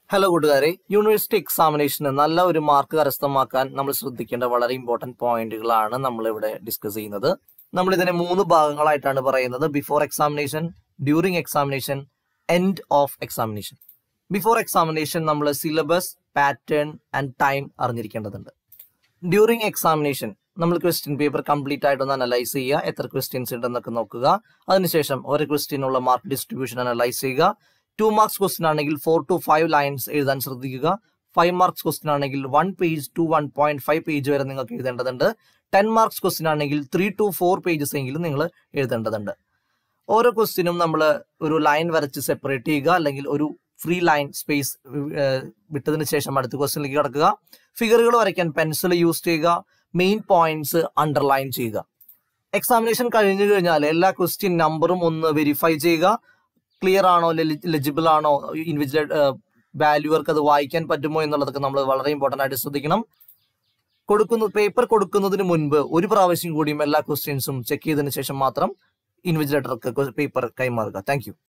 hello കൂട്ടുകാരെ university എക്സാമിനേഷന് നല്ല ഒരു മാർക്ക് കരസ്ഥമാക്കാൻ നമ്മൾ ശ്രദ്ധിക്കേണ്ട വളരെ ഇമ്പോർട്ടന്റ് പോയിന്റുകളാണ് നമ്മൾ ഇവിടെ ഡിസ്കസ് ചെയ്യുന്നത് നമ്മൾ ഇതിനെ മൂന്ന് ഭാഗങ്ങളായിട്ടാണ് പറയുന്നത് before examination during examination end of examination before examination നമ്മൾ സിലബസ് പാറ്റേൺ ആൻഡ് ടൈം അറിഞ്ഞിരിക്കേണ്ടതുണ്ട് ഡ്യൂറിങ് എക്സാമിനേഷൻ നമ്മൾ ക്വസ്റ്റ്യൻ പേപ്പർ കംപ്ലീറ്റ് ആയിട്ടൊന്ന് അനലൈസ് ചെയ്യുക എത്ര ക്വസ്റ്റ്യൻസ് ഉണ്ടെന്നൊക്കെ നോക്കുക അതിനുശേഷം ഒരു ക്വസ്റ്റ്യനുള്ള മാർക്ക് ഡിസ്ട്രിബ്യൂഷൻ അനലൈസ് ചെയ്യുക ടു മാർക്സ് ക്വസ്റ്റ്യൻ ആണെങ്കിൽ ഫോർ ടു ഫൈവ് ലൈൻസ് എഴുതാൻ ശ്രദ്ധിക്കുക ഫൈവ് മാർക്സ് ക്വസ്റ്റ്യൻ ആണെങ്കിൽ one page to one point five page വരെ നിങ്ങൾക്ക് എഴുതേണ്ടതുണ്ട് ടെൻ മാർക്സ് ക്വസ്റ്റ്യൻ ആണെങ്കിൽ ത്രീ ടു ഫോർ പേജസ് എങ്കിലും നിങ്ങൾ എഴുതേണ്ടതുണ്ട് ഓരോ ക്വസ്റ്റ്യനും നമ്മൾ ഒരു ലൈൻ വരച്ച് സെപ്പറേറ്റ് ചെയ്യുക അല്ലെങ്കിൽ ഒരു ഫ്രീ ലൈൻ സ്പേസ് വിട്ടതിന് ശേഷം അടുത്ത ക്വസ്റ്റ്യനിലേക്ക് കിടക്കുക ഫിഗറുകൾ വരയ്ക്കാൻ പെൻസിൽ യൂസ് ചെയ്യുക മെയിൻ പോയിന്റ്സ് അണ്ടർലൈൻ ചെയ്യുക എക്സാമിനേഷൻ കഴിഞ്ഞു കഴിഞ്ഞാൽ എല്ലാ ക്വസ്റ്റ്യൻ നമ്പറും ഒന്ന് വെരിഫൈ ചെയ്യുക ക്ലിയർ ആണോ ലെജിബിൾ ആണോ ഇൻഡിവിജ്വൽ വാല്യൂവർക്ക് അത് വായിക്കാൻ പറ്റുമോ എന്നുള്ളതൊക്കെ നമ്മൾ വളരെ ഇമ്പോർട്ടന്റ് ആയിട്ട് ശ്രദ്ധിക്കണം കൊടുക്കുന്ന പേപ്പർ കൊടുക്കുന്നതിന് മുൻപ് ഒരു പ്രാവശ്യം കൂടിയും എല്ലാ ക്വസ്റ്റ്യൻസും ചെക്ക് ചെയ്തതിനു ശേഷം മാത്രം ഇൻവിജിലേറ്റർക്ക് പേപ്പർ കൈമാറുക താങ്ക്